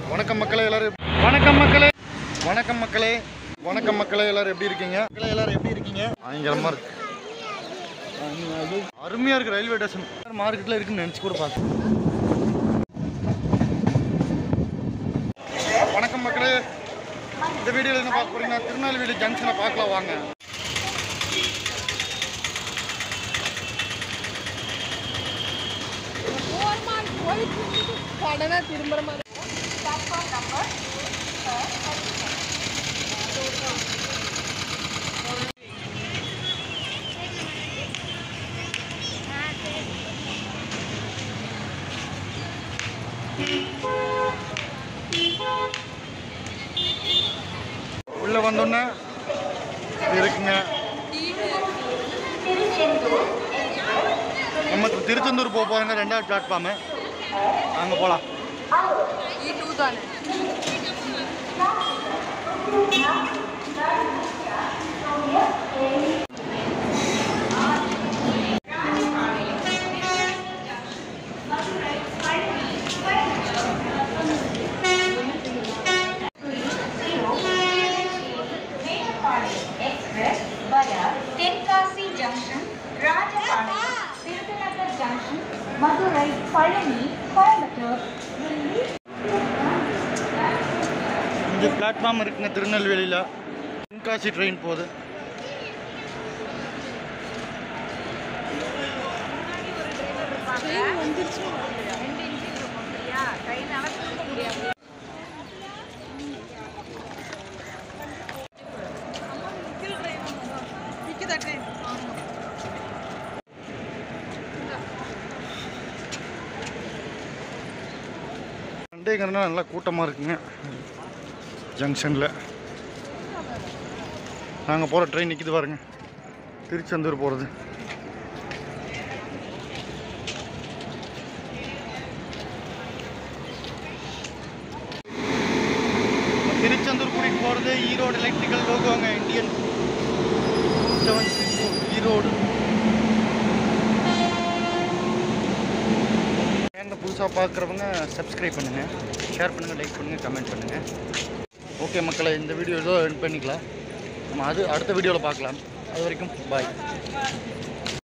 வணக்கம் மக்களே எல்லாரும் வணக்கம் மக்களே வணக்கம் மக்களே வணக்கம் மக்களே எல்லாரும் எப்படி இருக்கீங்க மக்களே எல்லாரும் எப்படி இருக்கீங்க பயங்கரமா இருக்கு அருமையா இருக்கு ரயில்வே ஸ்டேஷன் மார்க்கெட்ல இருக்குன்னு நினைச்சு கூட பார்த்தேன் வணக்கம் மக்களே இந்த வீடியோவில் என்ன பார்க்க போறீங்கன்னா திருநெல்வேலி ஜங்ஷனை பார்க்கலாம் வாங்க ஓரமாக போயிட்டு சடனாக திரும்புற மாதிரி உள்ள வந்தோன்னே இது இருக்குங்க நம்ம திருச்செந்தூர் போக போகிறோங்க ரெண்டாவது பிளாட்ஃபார்மு அங்கே போகலாம் ఈ టూ தானே Express via Tenkasi Junction, Rajapalayam, Tirunelveli Junction, Madurai, Palani, Coimbatore, will leave இங்கே பிளாட்ஃபார்ம் இருக்குங்க திருநெல்வேலியில் தென்காசி ட்ரெயின் போகுது சண்டேங்கிறதுனால நல்லா கூட்டமாக இருக்குங்க ஜங்ஷனில் நாங்கள் போகிற ட்ரெயின் நிற்கிது பாருங்க திருச்செந்தூர் போகிறது திருச்செந்தூர் கூட்டிகிட்டு போகிறது ஈரோடு எலக்ட்ரிக்கல் லோகோங்க இந்தியன் செவன் ஈரோடு சேனலை புதுசாக பார்க்குறவங்க சப்ஸ்கிரைப் பண்ணுங்கள் ஷேர் பண்ணுங்கள் லைக் பண்ணுங்கள் கமெண்ட் பண்ணுங்கள் ஓகே மக்களை இந்த வீடியோ ஏதோ என் பண்ணிக்கலாம் நம்ம அது அடுத்த வீடியோவில் பார்க்கலாம் அது வரைக்கும் பாய்